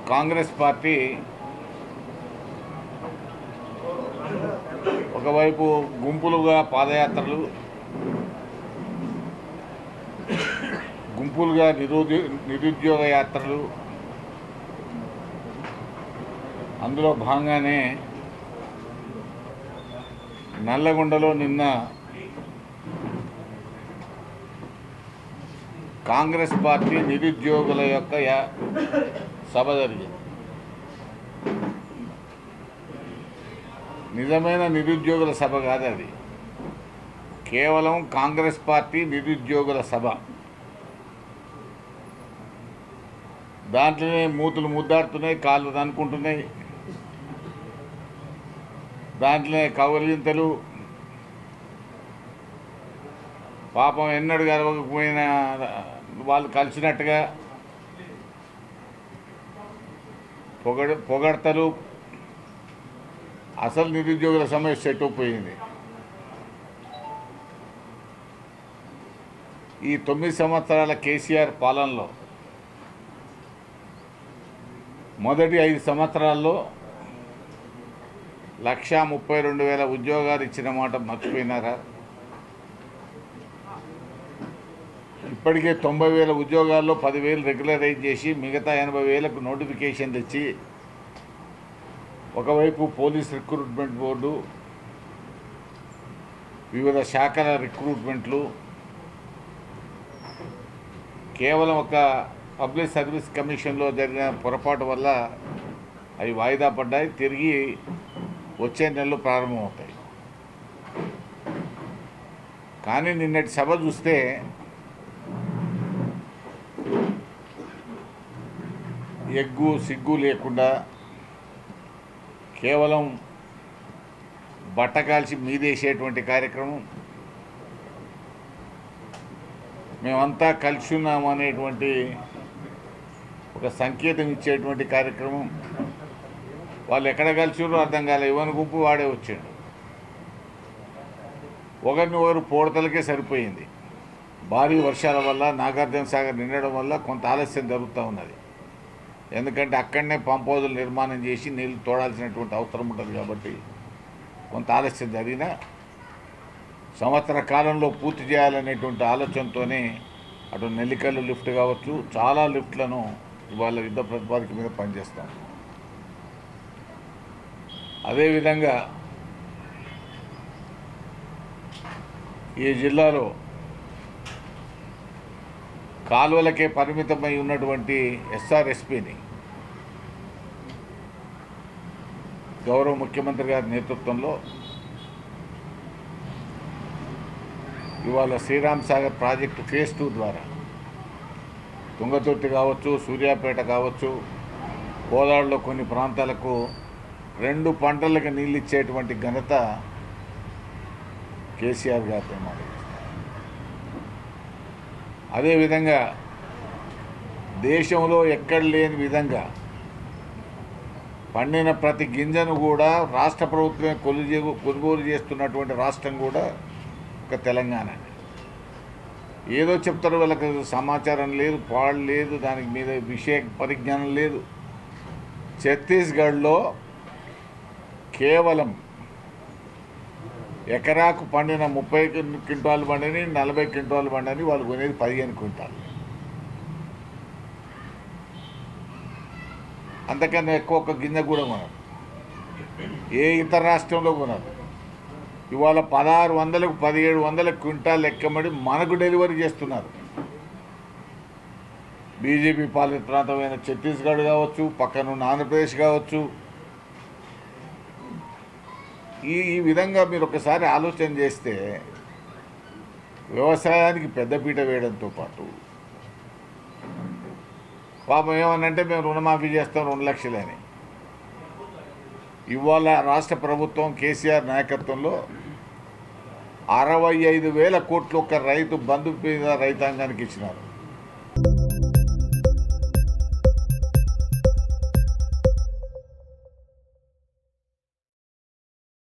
Congress party ఒకవైపు గుంపులుగా పాదయాత్రలు గుంపులుగా నిరుద్యో నిరుద్యోగ యాత్రలు అందులో భాగంగానే నల్లగొండలో నిన్న కాంగ్రెస్ పార్టీ నిరుద్యోగుల యొక్క యా- సభ జరిగింది నిజమైన నిరుద్యోగుల సభ కాదు అది కేవలం కాంగ్రెస్ పార్టీ నిరుద్యోగుల సభ దాంట్లోనే మూతులు ముద్దాడుతున్నాయి కాళ్ళు అనుకుంటున్నాయి దాంట్లోనే కవలింతలు పాపం ఎన్నడు కలవకపోయిన వాళ్ళు కలిసినట్టుగా పొగడ పొగడతలు అసలు నిరుద్యోగుల సమస్య సెట్ పోయింది ఈ తొమ్మిది సంవత్సరాల కేసీఆర్ పాలనలో మొదటి ఐదు సంవత్సరాల్లో లక్షా ముప్పై రెండు వేల ఉద్యోగాలు ఇచ్చిన మాట మర్చిపోయినారా ఇప్పటికే తొంభై వేల ఉద్యోగాల్లో పదివేలు రెగ్యులరైజ్ చేసి మిగతా ఎనభై వేలకు నోటిఫికేషన్ తెచ్చి ఒకవైపు పోలీస్ రిక్రూట్మెంట్ బోర్డు వివిధ శాఖల రిక్రూట్మెంట్లు కేవలం ఒక పబ్లిక్ సర్వీస్ కమిషన్లో జరిగిన పొరపాటు వల్ల అవి వాయిదా పడ్డాయి తిరిగి వచ్చే నెలలో ప్రారంభమవుతాయి కానీ నిన్నటి సభ చూస్తే ఎగ్గు సిగ్గు లేకుండా కేవలం బట్ట కాల్చి మీదేసేటువంటి కార్యక్రమం మేమంతా కలిసి ఉన్నాము అనేటువంటి ఒక సంకేతం ఇచ్చేటువంటి కార్యక్రమం వాళ్ళు ఎక్కడ కలిసిరో అర్థం కాలే ఇవని గుంపు వాడే వచ్చాడు ఒకరిని ఒకరు పోడతలకే సరిపోయింది భారీ వర్షాల వల్ల నాగార్జున సాగర్ నిండడం వల్ల కొంత ఆలస్యం జరుగుతూ ఉన్నది ఎందుకంటే అక్కడనే పంప్ హౌజులు నిర్మాణం చేసి నీళ్లు తోడాల్సినటువంటి అవసరం ఉంటుంది కాబట్టి కొంత ఆలస్యం జరిగినా సంవత్సర కాలంలో పూర్తి చేయాలనేటువంటి ఆలోచనతోనే అటు నెల్లికల్లు లిఫ్ట్ కావచ్చు చాలా లిఫ్ట్లను ఇవాళ యుద్ధ ప్రతిపాదిక మీద పనిచేస్తాం అదేవిధంగా ఈ జిల్లాలో కాలువలకే పరిమితమై ఉన్నటువంటి ఎస్ఆర్ఎస్పిని గౌరవ ముఖ్యమంత్రి గారి నేతృత్వంలో ఇవాళ Sriram Sagar project phase two ద్వారా తుంగతుర్తి కావచ్చు సూర్యాపేట కావచ్చు కోదాడులో కొన్ని ప్రాంతాలకు రెండు పంటలకు నీళ్ళు ఇచ్చేటువంటి ఘనత కేసీఆర్ గారితో మాట అదేవిధంగా దేశంలో ఎక్కడ లేని విధంగా పండిన ప్రతి గింజను కూడా రాష్ట్ర ప్రభుత్వమే కొలుజు కొనుగోలు చేస్తున్నటువంటి రాష్ట్రం కూడా ఒక తెలంగాణ ఏదో చెప్తారు వాళ్ళకి సమాచారం లేదు పాడు లేదు దానికి మీద విషయ పరిజ్ఞానం లేదు ఛత్తీస్గఢ్లో కేవలం ఎకరాకు పండిన ముప్పై క్వింటాలు పండని నలభై క్వింటాలు పండని వాళ్ళు కొనేది పదిహేను క్వింటాలు అంతకన్నా ఎక్కువ ఒక గింజ కూడా కొనరు ఏ ఇతర రాష్ట్రంలో కొనరు ఇవాళ పదహారు వందలకు పదిహేడు వందల క్వింటాల్ ఎక్కమడి మనకు డెలివరీ చేస్తున్నారు బీజేపీ పాలిత ప్రాంతమైన ఛత్తీస్గఢ్ కావచ్చు పక్కనున్న ఆంధ్రప్రదేశ్ కావచ్చు ఈ ఈ విధంగా మీరు ఒకసారి ఆలోచన చేస్తే వ్యవసాయానికి పెద్దపీట వేయడంతో పాటు పాపం ఏమనంటే మేము రుణమాఫీ చేస్తాం రెండు లక్షలని ఇవాళ రాష్ట్ర ప్రభుత్వం కేసీఆర్ నాయకత్వంలో అరవై ఐదు వేల కోట్లు ఒక రైతు బంధు మీద రైతాంగానికి ఇచ్చినారు